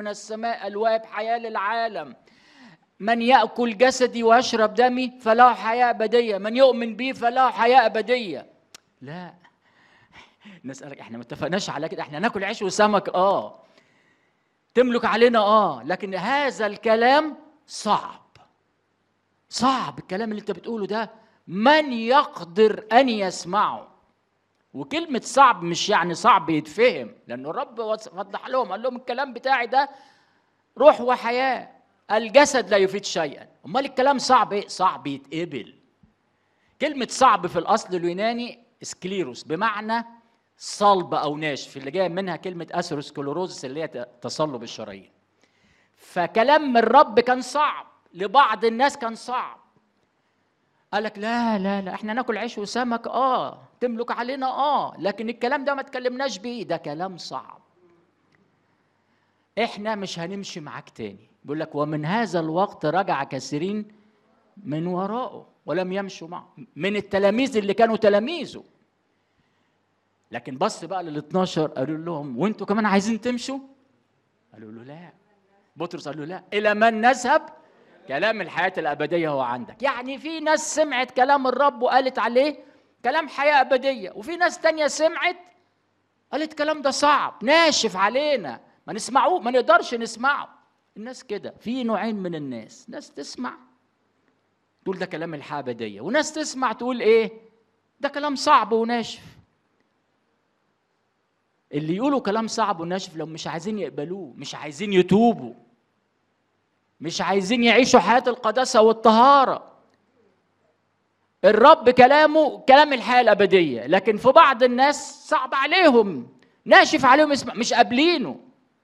من السماء الواهب حياه للعالم من ياكل جسدي ويشرب دمي فله حياه ابديه من يؤمن بي فله حياه ابديه لا نسالك احنا ما اتفقناش على كده احنا ناكل عيش وسمك اه تملك علينا اه لكن هذا الكلام صعب صعب الكلام اللي انت بتقوله ده من يقدر ان يسمعه وكلمة صعب مش يعني صعب يتفهم لأنه الرب وضح لهم قال لهم الكلام بتاعي ده روح وحياة الجسد لا يفيد شيئا أمال الكلام صعب إيه؟ صعب يتقبل كلمة صعب في الأصل اليوناني سكليروس بمعنى صلب أو ناشف اللي جاية منها كلمة أثيروسكلوروزس اللي هي تصلب الشرايين فكلام من الرب كان صعب لبعض الناس كان صعب قال لك لا لا لا احنا ناكل عيش وسمك اه تملك علينا اه لكن الكلام ده ما تكلمناش بيه ده كلام صعب احنا مش هنمشي معاك تاني بيقول لك ومن هذا الوقت رجع كثيرين من وراءه ولم يمشوا معه من التلاميذ اللي كانوا تلاميذه لكن بص بقى لل 12 قالوا لهم وانتوا كمان عايزين تمشوا قالوا له لا بطرس قال له لا الى من نذهب كلام الحياة الأبدية هو عندك يعني في ناس سمعت كلام الرب وقالت عليه كلام حياة أبدية وفي ناس تانية سمعت قالت كلام ده صعب ناشف علينا ما نسمعوه ما نقدرش نسمعه الناس كده في نوعين من الناس ناس تسمع تقول ده كلام الحياة الأبدية وناس تسمع تقول إيه ده كلام صعب وناشف اللي يقولوا كلام صعب وناشف لو مش عايزين يقبلوه مش عايزين يتوبوا مش عايزين يعيشوا حياة القداسة والطهارة الرب كلامه كلام الحياة الأبدية لكن في بعض الناس صعب عليهم ناشف عليهم اسمع مش قابلينه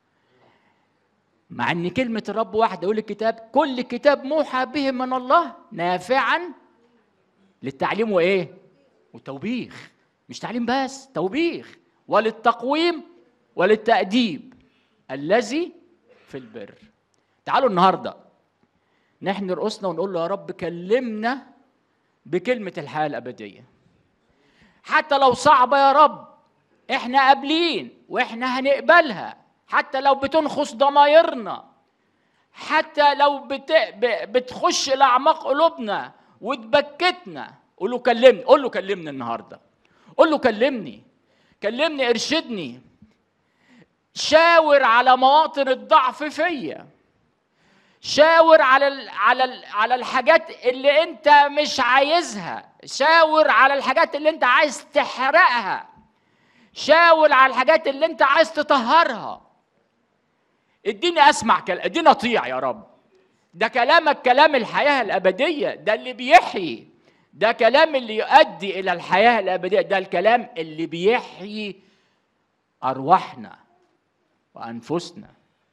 مع ان كلمة الرب واحدة يقول الكتاب كل كتاب موحى به من الله نافعا للتعليم وايه؟ وتوبيخ مش تعليم بس توبيخ وللتقويم وللتأديب الذي في البر تعالوا النهارده نحن رؤوسنا ونقول له يا رب كلمنا بكلمة الحياة الأبدية حتى لو صعبة يا رب احنا قابلين واحنا هنقبلها حتى لو بتنخص ضمايرنا حتى لو بت... بتخش لأعماق قلوبنا وتبكتنا قول له كلمني قول له كلمني النهارده قول له كلمني كلمني ارشدني شاور على مواطن الضعف فيا شاور على ال على ال على الحاجات اللي انت مش عايزها شاور على الحاجات اللي انت عايز تحرقها شاور على الحاجات اللي انت عايز تطهرها اديني اسمع كلام اديني اطيع يا رب ده كلامك كلام الحياه الابديه ده اللي بيحيي ده كلام اللي يؤدي الى الحياه الابديه ده الكلام اللي بيحيي ارواحنا وانفسنا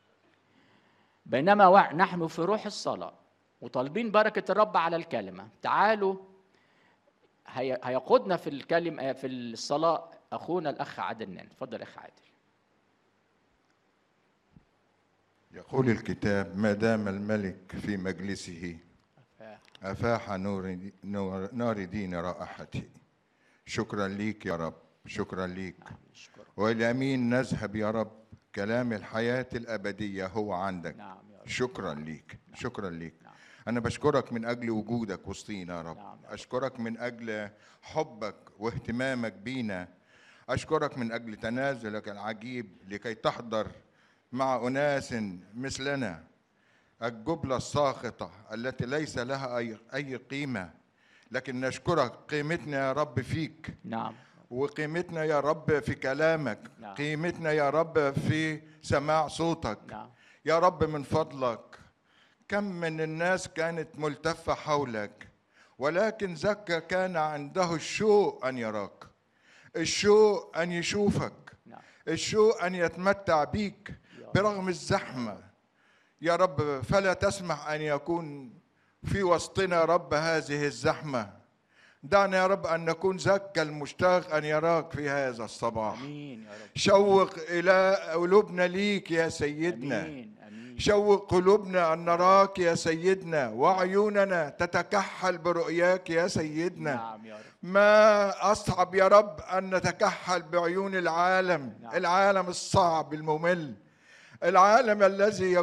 بينما نحن في روح الصلاة وطالبين بركة الرب على الكلمة تعالوا هيقودنا في الكلمة في الصلاة أخونا الأخ عادل نان اتفضل أخ عادل يقول الكتاب ما دام الملك في مجلسه أفاح نور, نور, نار دين رائحته شكرا ليك يا رب شكرا ليك وإلى مين نذهب يا رب كلام الحياة الأبدية هو عندك نعم يا رب شكرا ليك شكرا ليك نعم. أنا بشكرك من أجل وجودك وسطينا يا رب نعم يا رب. أشكرك من أجل حبك واهتمامك بينا أشكرك من أجل تنازلك العجيب لكي تحضر مع أناس مثلنا الجبلة الساخطة التي ليس لها أي, أي قيمة لكن نشكرك قيمتنا يا رب فيك نعم وقيمتنا يا رب في كلامك نعم. قيمتنا يا رب في سماع صوتك نعم يا رب من فضلك كم من الناس كانت ملتفة حولك ولكن زكا كان عنده الشوق أن يراك الشوق أن يشوفك نعم الشوق أن يتمتع بيك برغم الزحمة يا رب فلا تسمح أن يكون في وسطنا يا رب هذه الزحمة دعنا يا رب أن نكون زكا المشتاق أن يراك في هذا الصباح امين يا رب شوق إلى قلوبنا ليك يا سيدنا امين امين شوق قلوبنا أن نراك يا سيدنا وعيوننا تتكحل برؤياك يا سيدنا نعم يا رب ما أصعب يا رب أن نتكحل بعيون العالم نعم. العالم الصعب الممل العالم الذي